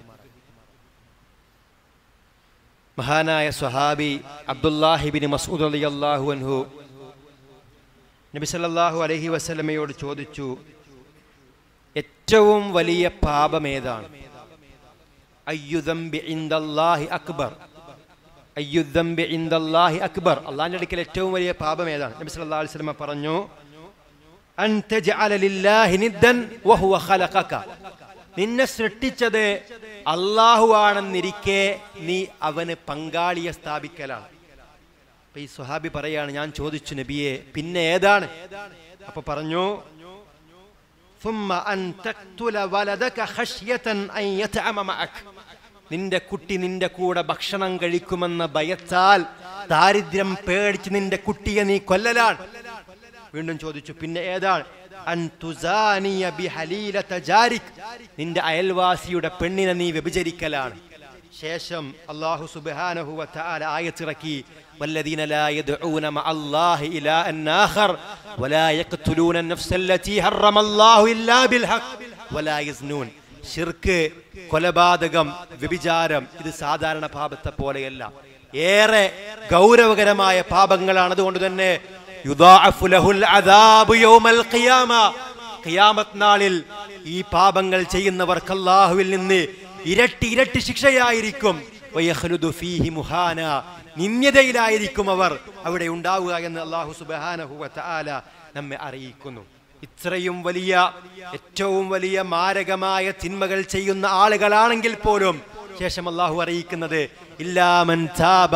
മഹാനായ സ്വഹാബി അബ്ദുല്ലാഹിബിൻ മസൂദ് അലി അള്ളാഹു അൻഹു നബി സല്ലല്ലാഹു അലൈഹി വസല്ലമയോട് ചോദിച്ചു ഏറ്റവും വലിയ പാപം ഏതാണ് അയ്യുദംബി ഇൻദല്ലാഹി അക്ബർ അയ്യുദംബി ഇൻദല്ലാഹി അക്ബർ അള്ളാഹിന്റെ അടുക്കൽ ഏറ്റവും വലിയ പാപം ഏതാണ് നബി സല്ലല്ലാഹു അലൈഹി വസല്ലമ പറഞ്ഞു അൻ തജ്അല ലില്ലാഹി നിദ്ദൻ വഹുവ ഖലഖക നിന്നെ സൃഷ്ടിച്ചത് അള്ളാഹു ആണെന്നിരിക്കെ നീ അവന് പങ്കാളിയെ സ്ഥാപിക്കലാണ് അപ്പൊ ഈ സുഹാബി പറയാണ് ഞാൻ ചോദിച്ചു നബിയെ പിന്നെ ഏതാണ് അപ്പൊ പറഞ്ഞു ثم أن تقتل ولدك خشية أن يطعم معك നിന്റെ കുട്ടി നിന്റെ കൂടെ ഭക്ഷണം കഴിക്കുമെന്ന ഭയത്താൽ ദാരിദ്ര്യം പേടിച്ച് നിന്റെ കുട്ടിയെ നീ കൊല്ലലാണ് വീണ്ടും ചോദിച്ചു പിന്നെ ഏതാണ് അൻ തുസാനിയ ബിഹലീലത ജാരിക് നിന്റെ അയൽവാസിയുടെ പെണ്ണിനെ നീ വ്യഭിചരിക്കലാണ് ശേഷം അള്ളാഹു സുബ്ഹാനഹു വതആല ആയത്തിറക്കി والذين لا يدعون مع الله إلها آخر ولا يقتلون النفس التي حرم الله إلا بالحق ولا يزنون ഷിർക്ക് കൊലപാതകം വ്യഭിചാരം ഇത് സാധാരണ പാപത്തെ പോലെയല്ല ഏറെ ഗൗരവകരമായ പാപങ്ങളാണ് അതുകൊണ്ട് തന്നെ യുദാഅഫു ലഹുൽ അദാബു യൗമൽ ഖിയാമ ഖിയാമത്ത് നാളിൽ ഈ പാപങ്ങൾ ചെയ്യുന്നവർക്ക് അല്ലാഹുവിൽ നിന്ന് ഇരട്ടി ഇരട്ടി ശിക്ഷയായിരിക്കും വയഖ്ലുദു ഫീഹി മുഹാന നിന്ദ്യതയിലായിരിക്കും അവർ അവിടെ ഉണ്ടാവുക എന്ന് അള്ളാഹു സുബാനഹുവ ആല നമ്മെ അറിയിക്കുന്നു ഇത്രയും വലിയ ഏറ്റവും വലിയ മാരകമായ തിന്മകൾ ചെയ്യുന്ന ആളുകളാണെങ്കിൽ പോലും ശേഷം അള്ളാഹു അറിയിക്കുന്നത് ഇല്ലാമൻ താബ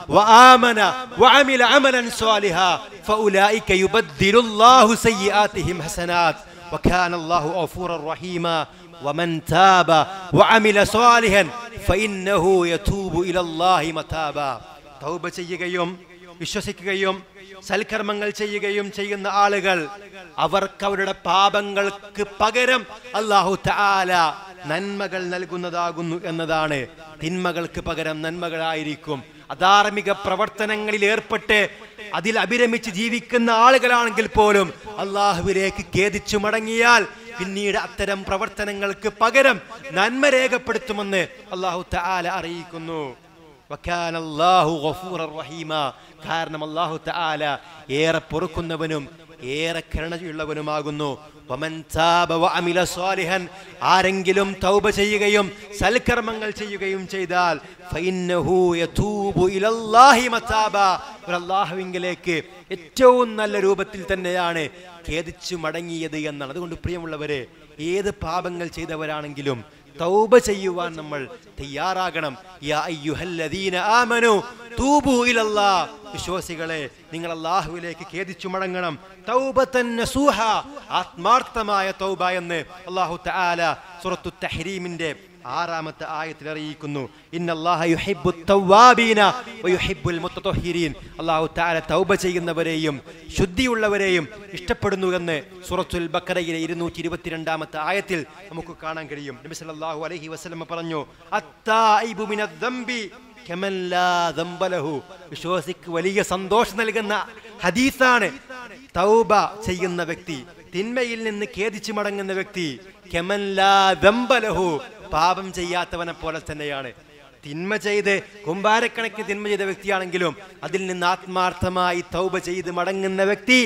വആമന വഅമില അമലൻ സ്വാലിഹാ ഫഉലൈക യുബദ്ദിലുല്ലാഹു സയ്യിആതിഹിം ഹസനാത് وكان الله غفورا رحيما ومن تاب وعمل صالحا فإنه يتوب إلى الله متابا തൗബ ചെയ്യുകയും വിശ്വസിക്കുകയും സൽക്കർമ്മങ്ങൾ ചെയ്യുകയും ചെയ്യുന്ന ആളുകൾ അവർക്ക് അവരുടെ പാപങ്ങൾക്ക് പകരം അള്ളാഹു താല നന്മകൾ നൽകുന്നതാകുന്നു എന്നതാണ് തിന്മകൾക്ക് പകരം നന്മകളായിരിക്കും അധാർമിക പ്രവർത്തനങ്ങളിൽ ഏർപ്പെട്ട് അതിൽ അഭിരമിച്ച് ജീവിക്കുന്ന ആളുകളാണെങ്കിൽ പോലും അള്ളാഹുവിലേക്ക് ഖേദിച്ചു മടങ്ങിയാൽ പിന്നീട് അത്തരം പ്രവർത്തനങ്ങൾക്ക് പകരം നന്മ രേഖപ്പെടുത്തുമെന്ന് അള്ളാഹു താല അറിയിക്കുന്നു വക്കാന അല്ലാഹു ഗഫൂറർ റഹീമ കാരണം അല്ലാഹു തആല ഏറെ പൊറുക്കുന്നവനും ഏറെ കരുണയുള്ളവനുമാകുന്നു വമൻ താബ വഅമില സ്വാലിഹൻ ആരെങ്കിലും തൗബ ചെയ്യുകയും സൽക്കർമ്മങ്ങൾ ചെയ്യുകയും ചെയ്താൽ ഫഇന്നഹു യതൂബു ഇലല്ലാഹി മതാബ ഒരു അല്ലാഹുവിങ്കലേക്ക് ഏറ്റവും നല്ല രൂപത്തിൽ തന്നെയാണ് ഖേദിച്ചു മടങ്ങിയത് എന്നാണ് അതുകൊണ്ട് പ്രിയമുള്ളവരെ ഏത് പാപങ്ങൾ ചെയ്തവരാണെങ്കിലും തൗബ ചെയ്യുവാൻ നമ്മൾ തയ്യാറാകണം യാ അയ്യുഹല്ലദീന ആമനു തൂബു ഇലല്ലാ വിശ്വാസികളെ നിങ്ങൾ അള്ളാഹുവിലേക്ക് ഖേദിച്ചു മടങ്ങണം തൗബത്തൻ നസൂഹ ആത്മാർത്ഥമായ തൗബ എന്ന് അല്ലാഹു തആല സൂറത്തു തഹ്രീമിന്റെ ആറാമത്തെ ആയത്തിൽ അറിയിക്കുന്നു ഇന്നല്ലാഹ യുഹിബ്ബു തവ്വാബീന വയുഹിബ്ബുൽ മുത്തത്വഹിരീൻ അല്ലാഹു തആല തൗബ ചെയ്യുന്നവരെയും ശുദ്ധിയുള്ളവരെയും ഇഷ്ടപ്പെടുന്നു എന്ന് സൂറത്തുൽ ബക്കറയിലെ ഇരുന്നൂറ്റി ഇരുപത്തിരണ്ടാമത്തെ ആയത്തിൽ നമുക്ക് കാണാൻ കഴിയും നബി സല്ലല്ലാഹു അലൈഹി വസല്ലം പറഞ്ഞു അത്തായിബു മിനദ്ദംബി കമൻ ലാ ദംബ ലഹു വിശ്വാസിക്ക് വലിയ സന്തോഷം നൽകുന്ന ഹദീസാണ് തൗബ ചെയ്യുന്ന വ്യക്തി തിന്മയിൽ നിന്ന് ഖേദിച്ചു മടങ്ങുന്ന വ്യക്തി കമൻ ലാ ദംബ ലഹു പാപം ചെയ്യാത്തവനെ പോലെ തന്നെയാണ് തിന്മ ചെയ്ത് കുമ്പാരക്കണക്കിന് തിന്മ ചെയ്ത വ്യക്തിയാണെങ്കിലും അതിൽ നിന്ന് ആത്മാർത്ഥമായി തൗബ ചെയ്ത് മടങ്ങുന്ന വ്യക്തി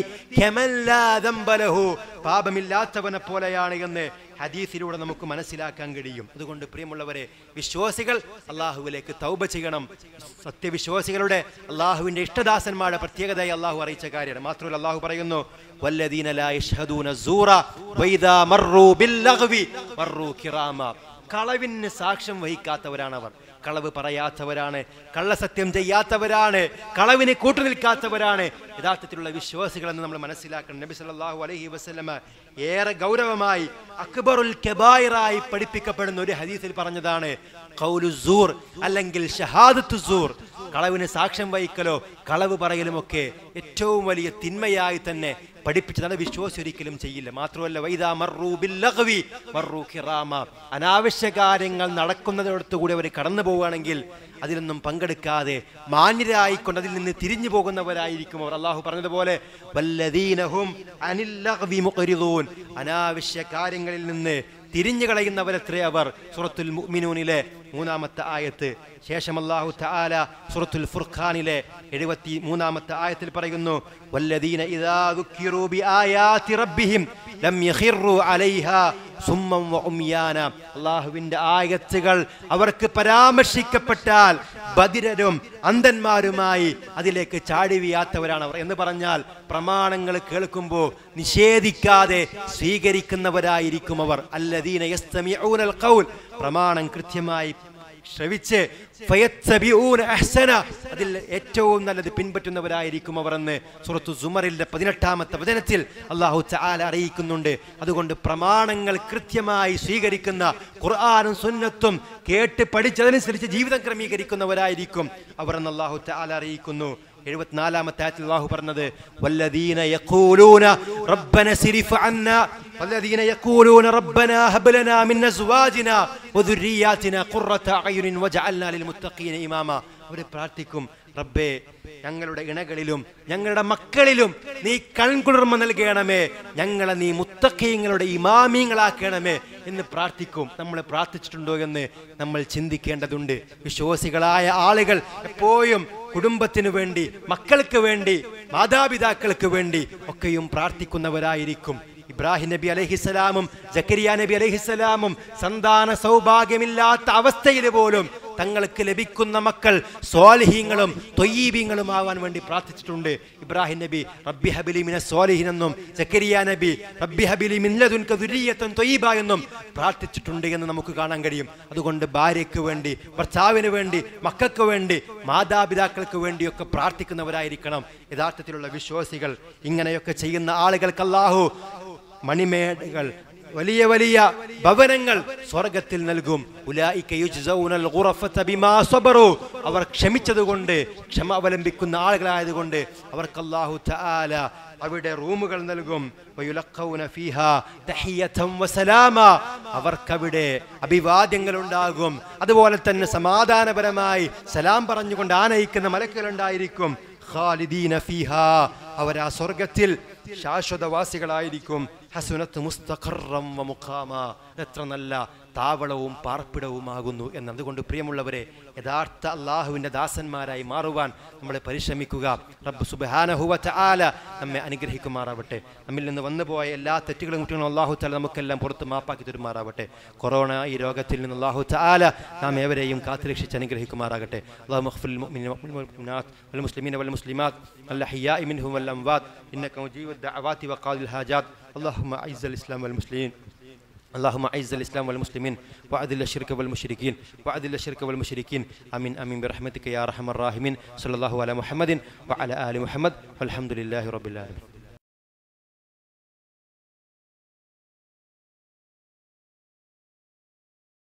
ഖമല്ലാദംബലഹു പാപമില്ലാത്തവനെ പോലെയാണ് എന്ന് ഹദീസിലൂടെ നമുക്ക് മനസ്സിലാക്കാൻ കഴിയും അതുകൊണ്ട് പ്രിയമുള്ളവരെ വിശ്വാസികൾ അള്ളാഹുവിലേക്ക് തൗബ ചെയ്യണം സത്യവിശ്വാസികളുടെ അള്ളാഹുവിന്റെ ഇഷ്ടദാസന്മാരുടെ പ്രത്യേകതയായി അള്ളാഹു അറിയിച്ച കാര്യമാണ് മാത്രമല്ല അള്ളാഹു പറയുന്നു വല്ലദീന ലാ യഷ്ഹദൂന സൂറ വൈദാ മർറൂ ബില്ലഗ്വി മർറൂ കിറാമ കളവിന് സാക്ഷ്യം വഹിക്കാത്തവരാണ് അവർ കളവ് പറയാത്തവരാണ് കള്ളസത്യം ചെയ്യാത്തവരാണ് കളവിന് കൂട്ടുനിൽക്കാത്തവരാണ് യഥാർത്ഥത്തിലുള്ള വിശ്വാസികൾ എന്ന് നമ്മൾ മനസ്സിലാക്കണം നബി സല്ലല്ലാഹു അലൈഹി വസല്ലമ ഏറെ ഗൗരവമായി അക്ബറുൽ കബായിറായി പഠിപ്പിക്കപ്പെടുന്ന ഒരു ഹദീസിൽ പറഞ്ഞതാണ് ഖൗലു സൂർ അല്ലെങ്കിൽ ഷഹാദത്തു സൂർ കളവിന് സാക്ഷ്യം വഹിക്കലോ കളവ് പറയലുമൊക്കെ ഏറ്റവും വലിയ തിന്മയായി തന്നെ പഠിപ്പിച്ചതാണ് വിശ്വാസി ഒരിക്കലും ചെയ്യില്ല മാത്രമല്ല വൈദാ മർറൂ ബില്ലഗ്വി മർറൂ കിറാമ അനാവശ്യ കാര്യങ്ങൾ നടക്കുന്നതിനടുത്തുകൂടി അവർ കടന്നു പോവുകയാണെങ്കിൽ അതിലൊന്നും പങ്കെടുക്കാതെ മാന്യരായിക്കൊണ്ട് അതിൽ നിന്ന് തിരിഞ്ഞു പോകുന്നവരായിരിക്കും അവർ അള്ളാഹു പറഞ്ഞതുപോലെ വല്ലദീനഹും അനിൽ ലഗ്വി മുഖരിദൂൻ അനാവശ്യ കാര്യങ്ങളിൽ നിന്ന് തിരിഞ്ഞു കളയുന്നവരത്രേ അവർ സൂറത്തുൽ മുഅ്മിനൂനിലെ മൂന്നാമത്തെ ആയത്ത് ശേഷം അല്ലാഹു തആല സൂറത്തുൽ ഫുർഖാനിലെ എഴുപത്തി മൂന്നാമത്തെ ആയത്തിൽ പറയുന്നു വല്ലദീന ഇദാ ദുക്കിറൂ ബിആയാതി റബ്ബിഹിം ലം യഖിറു അലൈഹാ സുമ്മം വഉംയാന അല്ലാഹുവിന്റെ ആയത്തുകൾ അവർക്ക് പരാമർശിക്കപ്പെട്ടാൽ ബദിരരും അന്ധന്മാരുമായി അതിലേക്ക് ചാടി വീയാത്തവരാണ് അവർ എന്ന് പറഞ്ഞാൽ പ്രമാണങ്ങൾ കേൾക്കുമ്പോൾ നിഷേധിക്കാതെ സ്വീകരിക്കുന്നവരായിരിക്കും അവർ അല്ലദീന യസ്തമിഊനൽ ഖൗൽ പ്രമാണം കൃത്യമായി ശ്രവിച്ച് ഫയത്തബിഊന അഹ്സന അതിൽ ഏറ്റവും നല്ലത് പിൻപറ്റുന്നവരായിരിക്കും അവർ എന്ന് സുറത്തു സുമറിന്റെ പതിനെട്ടാമത്തെ വചനത്തിൽ അള്ളാഹു ചാല അറിയിക്കുന്നുണ്ട് അതുകൊണ്ട് പ്രമാണങ്ങൾ കൃത്യമായി സ്വീകരിക്കുന്ന ഖുർആാനും സുന്നത്തും കേട്ട് പഠിച്ചതനുസരിച്ച് ജീവിതം ക്രമീകരിക്കുന്നവരായിരിക്കും അവർ എന്ന് അള്ളാഹു ചാല അറിയിക്കുന്നു എഴുപത്തിനാലാമത്തെ ആയത്തിൽ അള്ളാഹു പറഞ്ഞത് വല്ലദീന യഖൂലൂന റബ്ബന സിരിഫ് അന്ന വല്ലദീന യഖൂലൂന റബ്ബന ഹബ് ലനാ മിൻ അസ്വാജിന വദുരിയാതിന ഖുറത അയുനിൻ വജഅൽനാ ലിൽമുത്തഖീന ഇമാമ അവർ പ്രാർത്ഥിക്കും റബ്ബേ ഞങ്ങളുടെ ഇണകളിലും ഞങ്ങളുടെ മക്കളിലും നീ കൺകുളിർമ നൽകണമേ ഞങ്ങളെ നീ മുത്തക്കീങ്ങളുടെ ഇമാമീങ്ങളാക്കണമേ എന്ന് പ്രാർത്ഥിക്കും നമ്മൾ പ്രാർത്ഥിച്ചിട്ടുണ്ടോ എന്ന് നമ്മൾ ചിന്തിക്കേണ്ടതുണ്ട് വിശ്വാസികളായ ആളുകൾ എപ്പോഴും കുടുംബത്തിനു വേണ്ടി മക്കൾക്ക് വേണ്ടി മാതാപിതാക്കൾക്ക് വേണ്ടി ഒക്കെയും പ്രാർത്ഥിക്കുന്നവരായിരിക്കും ഇബ്രാഹിം നബി അലഹിസലാമും ജക്കരിയ നബി അലഹിസലാമും സന്താന സൗഭാഗ്യമില്ലാത്ത അവസ്ഥയിൽ പോലും തങ്ങൾക്ക് ലഭിക്കുന്ന മക്കൾ സ്വാലിഹീങ്ങളും തൊയ്യീബീങ്ങളും ആവാൻ വേണ്ടി പ്രാർത്ഥിച്ചിട്ടുണ്ട് ഇബ്രാഹിം നബി റബ്ബി ഹബിലി മിന സ്വാലിഹിൻ എന്നും സക്കരിയ നബി റബ്ബി ഹബിലി മിന്നതുൻക ദുരിയത്തൻ തൊയ്യബ എന്നും പ്രാർത്ഥിച്ചിട്ടുണ്ട് എന്ന് നമുക്ക് കാണാൻ കഴിയും അതുകൊണ്ട് ഭാര്യയ്ക്ക് വേണ്ടി ഭർത്താവിന് വേണ്ടി മക്കൾക്ക് വേണ്ടി മാതാപിതാക്കൾക്ക് വേണ്ടിയൊക്കെ പ്രാർത്ഥിക്കുന്നവരായിരിക്കണം യഥാർത്ഥത്തിലുള്ള വിശ്വാസികൾ ഇങ്ങനെയൊക്കെ ചെയ്യുന്ന ആളുകൾക്ക് അല്ലാഹു മണിമേടകൾ വലിയ വലിയ ഭവനങ്ങൾ സ്വർഗത്തിൽ നൽകും ഉലായിക യുജ്സൗനൽ ഗുറഫത ബിമാ സബറു അവർ ക്ഷമിച്ചതുകൊണ്ട് ക്ഷമ അവലംബിക്കുന്ന ആളുകളായതുകൊണ്ട് അവർക്ക് അല്ലാഹു തആല അവിടെ റൂമുകൾ നൽകും വയുലഖൗന ഫീഹാ തഹിയതൻ വസലാമ അവർക്കവിടെ അഭിവാദ്യങ്ങൾ ഉണ്ടാകും അതുപോലെ തന്നെ സമാധാനപരമായി സലാം പറഞ്ഞുകൊണ്ട് ആനയിക്കുന്ന മലക്കുകൾ ഉണ്ടായിരിക്കും ഖാലിദീന ഫീഹാ അവർ ആ സ്വർഗത്തിൽ ശാശ്വതവാസികളായിരിക്കും ഹസുനത്ത് മുസ്തഖറം വ മുഖാമ എത്ര നല്ല താവളവും പാർപ്പിടവുമാകുന്നു എന്ന് അതുകൊണ്ട് പ്രിയമുള്ളവരെ യഥാർത്ഥ അള്ളാഹുവിൻ്റെ ദാസന്മാരായി മാറുവാൻ നമ്മളെ പരിശ്രമിക്കുക റബ്ബ് സുബാനഹുവ ആല നമ്മെ അനുഗ്രഹിക്കുമാറാവട്ടെ നമ്മിൽ നിന്ന് വന്നുപോയ എല്ലാ തെറ്റുകളും കുട്ടികളും അള്ളാഹു താല നമുക്കെല്ലാം പുറത്ത് മാപ്പാക്കി തരുമാറാവട്ടെ കൊറോണ ഈ രോഗത്തിൽ നിന്ന് അള്ളാഹു താല നാം ഏവരെയും കാത്തുരക്ഷിച്ച് അനുഗ്രഹിക്കുമാറാകട്ടെ അള്ളാഹു മഖ്ഫുൽ والمسلمين والمسلمات الأحياء منهم والأموات إنك مجيب الدعوات وقاضي الحاجات اللهم أعز الإسلام والمسلمين اللهم اعز الاسلام والمسلمين واذل الشرك والمشركين واذل الشرك والمشركين امين امين برحمتك يا ارحم الراحمين صلى الله على محمد وعلى ال محمد والحمد لله رب العالمين